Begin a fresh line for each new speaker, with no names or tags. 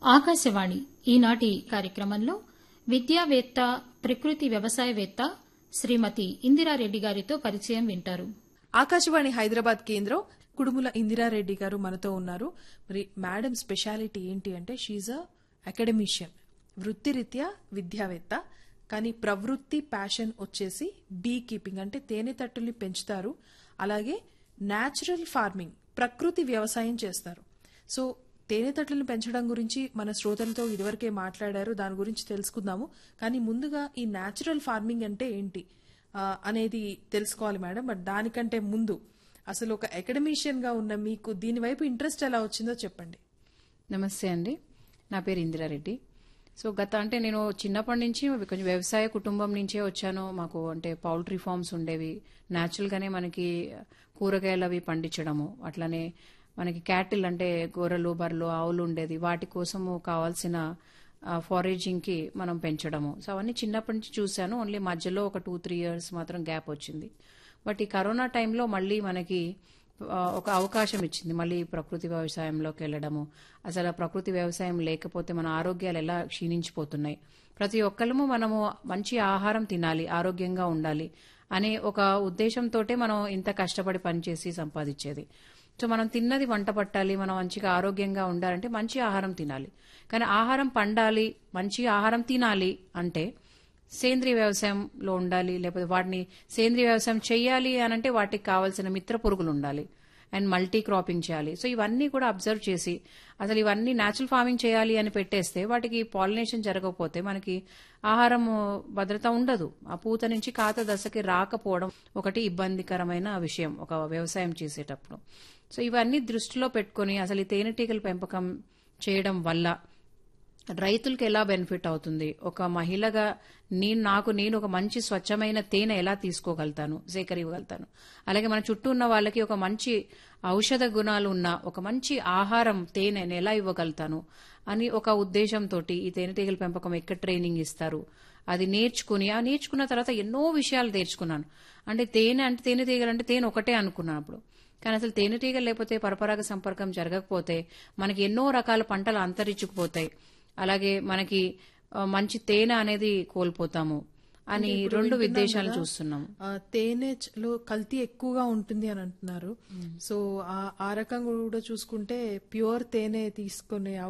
ఆకాశవాణి ఈనాటి కార్యక్రమంలో విద్యావేత్త ప్రకృతి వ్యవసాయవేత్త శ్రీమతి ఇందిరారెడ్డి గారితో పరిచయం వింటారు
ఆకాశవాణి హైదరాబాద్ కేంద్రం కుడుముల ఇందిరారెడ్డి గారు మనతో ఉన్నారు మరి మేడం స్పెషాలిటీ ఏంటి అంటే షీజ్ అ అకాడమిషియన్ వృత్తిరీత్యా విద్యావేత్త కానీ ప్రవృత్తి ప్యాషన్ వచ్చేసి బీ కీపింగ్ అంటే తేనె తట్టుల్ని పెంచుతారు అలాగే న్యాచురల్ ఫార్మింగ్ ప్రకృతి వ్యవసాయం చేస్తారు సో తేనె తట్టులను పెంచడం గురించి మన శ్రోతలతో ఇదివరకే మాట్లాడారు దాని గురించి తెలుసుకుందాము కానీ ముందుగా ఈ న్యాచురల్ ఫార్మింగ్ అంటే ఏంటి ఆ, అనేది తెలుసుకోవాలి మేడం బట్ దానికంటే ముందు అసలు ఒక అకాడమిషియన్ గా ఉన్న మీకు దీని వైపు ఇంట్రెస్ట్ ఎలా వచ్చిందో చెప్పండి
నమస్తే అండి నా పేరు ఇందిరారెడ్డి సో గత అంటే నేను చిన్నప్పటి నుంచి కొంచెం వ్యవసాయ కుటుంబం నుంచే వచ్చాను మాకు అంటే పౌల్ట్రీ ఫార్మ్స్ ఉండేవి న్యాచురల్గానే మనకి కూరగాయలు అవి పండించడము అట్లానే మనకి క్యాటిల్ అంటే గొర్రెలు బర్రెలు ఆవులు ఉండేది వాటి కోసము కావాల్సిన ఫారేజింగ్ కి మనం పెంచడము సో అవన్నీ చిన్నప్పటి నుంచి చూశాను ఓన్లీ మధ్యలో ఒక టూ త్రీ ఇయర్స్ మాత్రం గ్యాప్ వచ్చింది బట్ ఈ కరోనా టైంలో మళ్ళీ మనకి ఆ, ఒక అవకాశం ఇచ్చింది మళ్ళీ ప్రకృతి వ్యవసాయంలోకి వెళ్ళడము అసలు ఆ ప్రకృతి వ్యవసాయం లేకపోతే మన ఆరోగ్యాలు ఎలా క్షీణించిపోతున్నాయి ప్రతి ఒక్కళ్ళము మనము మంచి ఆహారం తినాలి ఆరోగ్యంగా ఉండాలి అనే ఒక ఉద్దేశంతోటే మనం ఇంత కష్టపడి పనిచేసి సంపాదించేది సో మనం తిన్నది వంట పట్టాలి మనం మంచిగా ఆరోగ్యంగా ఉండాలంటే మంచి ఆహారం తినాలి కానీ ఆహారం పండాలి మంచి ఆహారం తినాలి అంటే సేంద్రీయ వ్యవసాయంలో ఉండాలి లేకపోతే వాటిని సేంద్రీయ వ్యవసాయం చేయాలి అని అంటే వాటికి కావాల్సిన మిత్ర పురుగులు ఉండాలి అండ్ మల్టీ క్రాపింగ్ చేయాలి సో ఇవన్నీ కూడా అబ్జర్వ్ చేసి అసలు ఇవన్నీ న్యాచురల్ ఫార్మింగ్ చేయాలి అని పెట్టేస్తే వాటికి పాలినేషన్ జరగకపోతే మనకి ఆహారం భద్రత ఉండదు ఆ పూత నుంచి కాత దశకి రాకపోవడం ఒకటి ఇబ్బందికరమైన విషయం ఒక వ్యవసాయం చేసేటప్పుడు సో ఇవన్నీ దృష్టిలో పెట్టుకొని అసలు ఈ తేనెటీగల పెంపకం చేయడం వల్ల రైతులకు ఎలా బెనిఫిట్ అవుతుంది ఒక మహిళగా నేను నాకు నేను ఒక మంచి స్వచ్ఛమైన తేనె ఎలా తీసుకోగలుగుతాను సేకరించగలుగుతాను అలాగే మన చుట్టూ ఉన్న వాళ్ళకి ఒక మంచి ఔషధ గుణాలు ఉన్న ఒక మంచి ఆహారం తేనెని ఎలా ఇవ్వగలుగుతాను అని ఒక ఉద్దేశంతో ఈ తేనెటీగల పెంపకం ఎక్కడ ట్రైనింగ్ ఇస్తారు అది నేర్చుకుని ఆ నేర్చుకున్న తర్వాత ఎన్నో విషయాలు నేర్చుకున్నాను అంటే తేనె అంటే తేనెటీగలు అంటే తేనె ఒకటే అనుకున్నాను అప్పుడు కానీ అసలు తేనెటీగలు లేకపోతే పరపరాగ సంపర్కం జరగకపోతే మనకి ఎన్నో రకాల పంటలు అంతరించుకుపోతాయి అలాగే మనకి ఆ, మంచి తేనె అనేది కోల్పోతాము అని రెండు విదేశాలు చూస్తున్నాము
ఆ, తేనెలో కల్తీ ఎక్కువగా ఉంటుంది అని అంటున్నారు సో ఆ- ఆ రకంగా కూడా చూసుకుంటే ప్యూర్ తేనె తీసుకునే